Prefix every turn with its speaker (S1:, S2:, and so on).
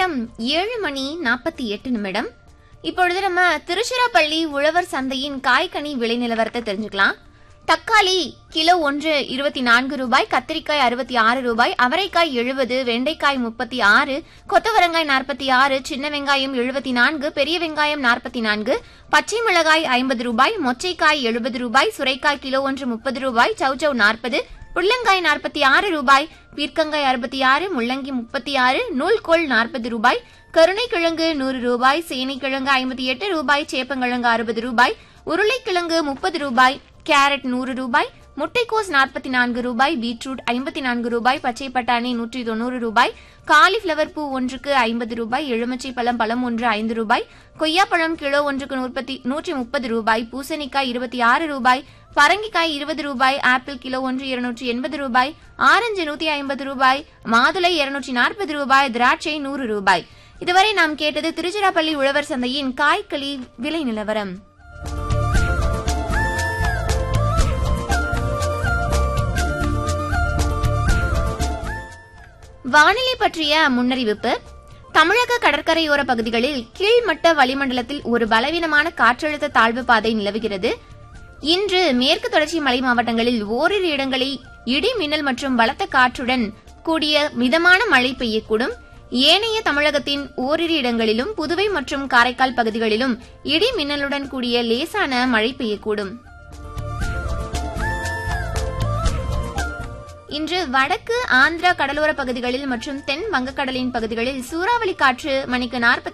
S1: நேரம் ஏழு மணி நாற்பத்தி எட்டு நிமிடம் இப்பொழுது நம்ம திருச்சிராப்பள்ளி உழவர் சந்தையின் காய்கனி விலை நிலவரத்தை தெரிஞ்சுக்கலாம் தக்காளி கிலோ ஒன்று இருபத்தி நான்கு ரூபாய் கத்திரிக்காய் அறுபத்தி ஆறு ரூபாய் அவரைக்காய் எழுபது வெண்டைக்காய் முப்பத்தி ஆறு கொத்தவரங்காய் நாற்பத்தி ஆறு சின்ன வெங்காயம் எழுபத்தி நான்கு பெரிய வெங்காயம் நாற்பத்தி நான்கு பச்சை மிளகாய் ஐம்பது ரூபாய் மொச்சைக்காய் எழுபது ரூபாய் சுரைக்காய் கிலோ ஒன்று முப்பது ரூபாய் சௌச்சௌ நாற்பது புள்ளங்காய் நாற்பத்தி ஆறு ரூபாய் பீர்க்கங்காய் அறுபத்தி ஆறு முள்ளங்கி முப்பத்தி ஆறு நூல்கோல் நாற்பது ரூபாய் கருணைக்கிழங்கு நூறு ரூபாய் சேனைக்கிழங்கு ஐம்பத்தி எட்டு ரூபாய் சேப்பங்கிழங்கு அறுபது ரூபாய் உருளைக்கிழங்கு முப்பது ரூபாய் கேரட் நூறு ரூபாய் முட்டைக்கோஸ் நாற்பத்தி நான்கு ரூபாய் பீட்ரூட் ஐம்பத்தி நான்கு ரூபாய் பச்சை பட்டாணி நூற்றி தொண்ணூறு ரூபாய் காலிஃபிளவர் பூ ஒன்றுக்கு ஐம்பது ரூபாய் எலுமிச்சை பழம் பழம் ஒன்று ஐந்து ரூபாய் கொய்யாப்பழம் கிலோ ஒன்றுக்கு நூற்பத்தி நூற்றி முப்பது ரூபாய் பூசணிக்காய் இருபத்தி ஆறு ரூபாய் பரங்கிக்காய் இருபது ரூபாய் ஆப்பிள் கிலோ ஒன்று இருநூற்றி எண்பது ரூபாய் ஆரஞ்சு நூத்தி ஐம்பது ரூபாய் மாதுளை இருநூற்றி நாற்பது ரூபாய் திராட்சை நூறு ரூபாய் இதுவரை நாம் கேட்டது திருச்சிராப்பள்ளி உழவர் சந்தையின் காய்களி விலை நிலவரம் வானிலை பற்றிய முன்னறிவிப்பு தமிழக கடற்கரையோர பகுதிகளில் கீழ்மட்ட வளிமண்டலத்தில் ஒரு பலவீனமான காற்றழுத்த தாழ்வு பாதை நிலவுகிறது இன்று மேற்கு தொடர்ச்சி மலை மாவட்டங்களில் ஓரிரு இடங்களில் இடி மின்னல் மற்றும் பலத்த காற்றுடன் கூடிய மிதமான மழை பெய்யக்கூடும் ஏனைய தமிழகத்தின் ஓரிரு இடங்களிலும் புதுவை மற்றும் காரைக்கால் பகுதிகளிலும் இடி மின்னலுடன் கூடிய லேசான மழை பெய்யக்கூடும் இன்று வடக்கு ஆந்திரா கடலோர பகுதிகளில் மற்றும் தென் வங்கக்கடலின் பகுதிகளில் சூறாவளி காற்று மணிக்கு நாற்பத்தி